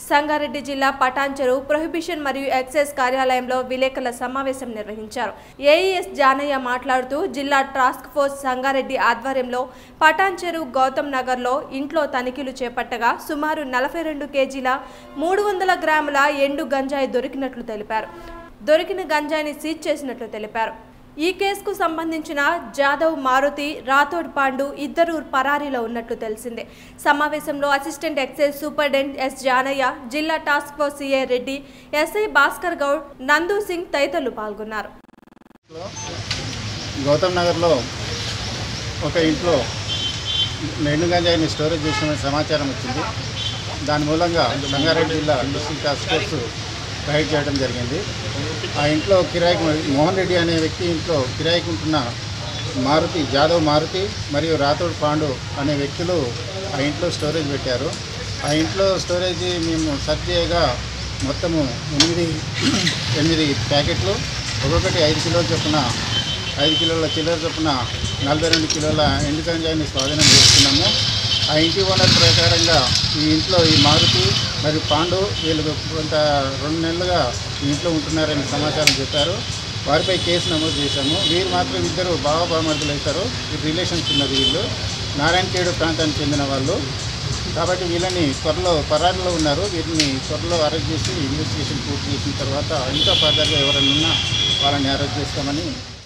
సంగారెడ్డి జిల్లా పటాన్చెరు ప్రొహిబిషన్ మరియు ఎక్సైజ్ కార్యాలయంలో విలేకరుల సమావేశం నిర్వహించారు ఏఈఎస్ జానయ్య మాట్లాడుతూ జిల్లా టాస్క్ ఫోర్స్ సంగారెడ్డి ఆధ్వర్యంలో పటాన్చెరు గౌతమ్ నగర్లో ఇంట్లో తనిఖీలు చేపట్టగా సుమారు నలభై రెండు కేజీల మూడు వందల గ్రాముల ఎండు గంజాయి దొరికినట్లు తెలిపారు దొరికిన గంజాయిని సీజ్ చేసినట్లు తెలిపారు ఈ కేసుకు సంబంధించిన జాదవ్ మారుతి రాథోడ్ పాండు ఇద్దరు పరారీలో ఉన్నట్లు తెలిసిందే సమావేశంలో assistant excise superintendent S Janayya జిల్లా task force CI Reddy SI Bhaskar Goud Nandu Singh తదితరులు పాల్గొన్నారు గౌతమ్ నగర్లో ఒక ఇంట్లో ఎండు గంజాయిని స్టోరేజ్ చేసిన సమాచారం వచ్చింది దాని మూలంగా సంగారెడ్డి జిల్లా డిస్ట్రిక్ట్ టాస్క్ ఫోర్స్ రైడ్ చేయడం జరిగింది ఆ ఇంట్లో కిరాయికి మోహన్ రెడ్డి అనే వ్యక్తి ఇంట్లో కిరాయికి ఉంటున్న మారుతి జాదవ్ మారుతి మరియు రాథోడ్ పాండు అనే వ్యక్తులు ఆ ఇంట్లో స్టోరేజ్ పెట్టారు ఆ ఇంట్లో స్టోరేజ్ మేము సెర్చ్ చేయగా మొత్తము ఎనిమిది ఎనిమిది ప్యాకెట్లు ఒక్కొక్కటి ఐదు కిలోల చొప్పున ఐదు కిలోల చిల్లర చొప్పున నలభై రెండు కిలోల ఎండు గంజాయిని స్వాధీనం చేసుకున్నాము ఆ ఇంటి ఓనర్ ప్రకారంగా ఈ ఇంట్లో ఈ మారుతి మరియు పాండు వీళ్ళు కొంత రెండు నెలలుగా ఈ ఇంట్లో ఉంటున్నారని సమాచారం చెప్పారు వారిపై కేసు నమోదు చేశాము వీరు మాత్రం ఇద్దరు బావ బామర్దులు అవుతారు వీరి రిలేషన్స్ ఉన్నది వీళ్ళు నారాయణఖేడు ప్రాంతానికి చెందిన వాళ్ళు కాబట్టి వీళ్ళని త్వరలో పరారీలో ఉన్నారు వీరిని త్వరలో అరెస్ట్ చేసి ఇన్వెస్టిగేషన్ పూర్తి చేసిన తర్వాత ఇంకా ఫర్దర్గా ఎవరైనా ఉన్నా వాళ్ళని అరెస్ట్ చేస్తామని